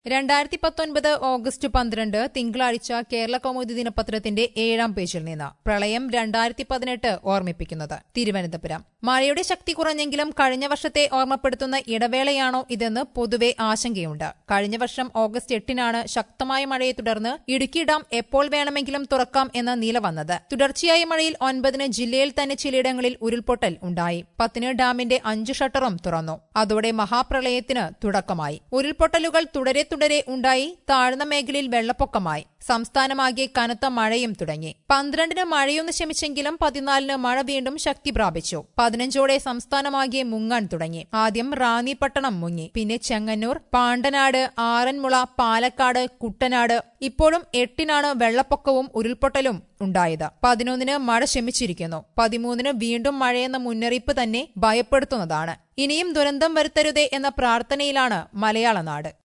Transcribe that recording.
രണ്ടായിരത്തി പത്തൊൻപത് ഓഗസ്റ്റ് പന്ത്രണ്ട് തിങ്കളാഴ്ച കേരള കൗമുദി ദിനപത്രത്തിന്റെ ഏഴാം പേജിൽ നിന്ന് പ്രളയം രണ്ടായിരത്തി പതിനെട്ട് ഓർമ്മിപ്പിക്കുന്നത് തിരുവനന്തപുരം മഴയുടെ ശക്തി കുറഞ്ഞെങ്കിലും കഴിഞ്ഞ വർഷത്തെ ഓർമ്മപ്പെടുത്തുന്ന ഇടവേളയാണോ ഇതെന്ന് പൊതുവെ ആശങ്കയുണ്ട് കഴിഞ്ഞ വർഷം ഓഗസ്റ്റ് എട്ടിനാണ് ശക്തമായ മഴയെ തുടർന്ന് ഇടുക്കി ഡാം എപ്പോൾ വേണമെങ്കിലും തുറക്കാം എന്ന നില വന്നത് തുടർച്ചയായ മഴയിൽ ഒൻപതിന് ജില്ലയിൽ തന്നെ ചിലയിടങ്ങളിൽ ഉരുൾപൊട്ടൽ ഉണ്ടായി പത്തിന് ഡാമിന്റെ അഞ്ച് ഷട്ടറും തുറന്നു അതോടെ മഹാപ്രളയത്തിന് തുടക്കമായി ഉരുൾപൊട്ടലുകൾ തുടരെ തുടരെ ഉണ്ടായി താഴ്ന്ന മേഖലയിൽ വെള്ളപ്പൊക്കമായി സംസ്ഥാനമാകെ കനത്ത മഴയും തുടങ്ങി പന്ത്രണ്ടിന് മഴയൊന്ന് ശമിച്ചെങ്കിലും പതിനാലിന് മഴ വീണ്ടും ശക്തി പ്രാപിച്ചു പതിനഞ്ചോടെ സംസ്ഥാനമാകെ മുങ്ങാൻ തുടങ്ങി ആദ്യം റാന്നി പട്ടണം മുങ്ങി പിന്നെ ചെങ്ങന്നൂർ പാണ്ടനാട് ആറന്മുള പാലക്കാട് കുട്ടനാട് ഇപ്പോഴും എട്ടിനാണ് വെള്ളപ്പൊക്കവും ഉരുൾപൊട്ടലും ഉണ്ടായത് പതിനൊന്നിന് മഴ ശമിച്ചിരിക്കുന്നു പതിമൂന്നിന് വീണ്ടും മഴയെന്ന മുന്നറിയിപ്പ് തന്നെ ഭയപ്പെടുത്തുന്നതാണ് ഇനിയും ദുരന്തം വരുത്തരുതേ എന്ന പ്രാർത്ഥനയിലാണ് മലയാള നാട്